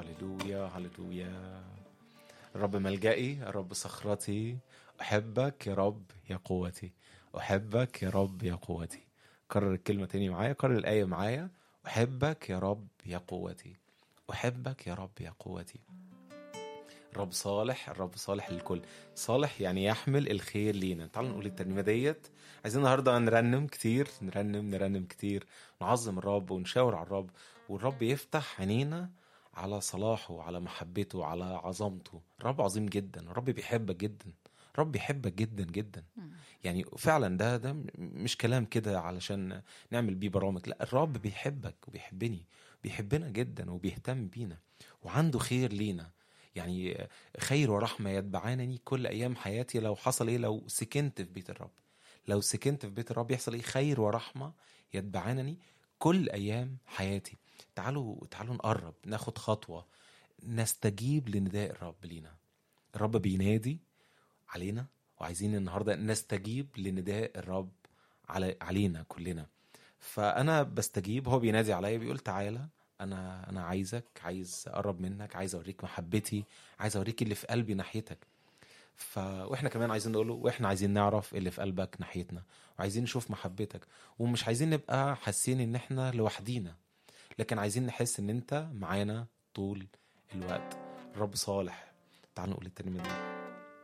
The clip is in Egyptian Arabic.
هللويا هللويا الرب ملجئي الرب صخرتي أحبك يا رب يا قوتي أحبك يا رب يا قوتي كرر الكلمة تاني معايا كرر الآية معايا أحبك يا رب يا قوتي أحبك يا رب يا قوتي الرب صالح الرب صالح للكل صالح يعني يحمل الخير لينا تعالوا نقول الترنيمة ديت عايزين النهاردة نرنم كتير نرنم نرنم كتير نعظم الرب ونشاور على الرب والرب يفتح عينينا على صلاحه وعلى محبته وعلى عظمته الرب عظيم جدا الرب بيحبك جدا الرب بيحبك جدا جدا يعني فعلا ده ده مش كلام كده علشان نعمل بيه برامج لا الرب بيحبك وبيحبني بيحبنا جدا وبيهتم بينا وعنده خير لينا يعني خير ورحمة يتبعانني كل أيام حياتي لو حصل إيه لو سكنت في بيت الرب لو سكنت في بيت الرب يحصل إيه خير ورحمة يتبعانني كل أيام حياتي تعالوا تعالوا نقرب ناخد خطوة نستجيب لنداء الرب لينا الرب بينادي علينا وعايزين النهارده نستجيب لنداء الرب على علينا كلنا فانا بستجيب هو بينادي عليا بيقول تعالى انا انا عايزك عايز اقرب منك عايز اوريك محبتي عايز اوريك اللي في قلبي ناحيتك ف واحنا كمان عايزين نقوله واحنا عايزين نعرف اللي في قلبك ناحيتنا وعايزين نشوف محبتك ومش عايزين نبقى حاسين ان احنا لوحدينا لكن عايزين نحس ان انت معانا طول الوقت الرب صالح تعالوا نقول الترنيمه دي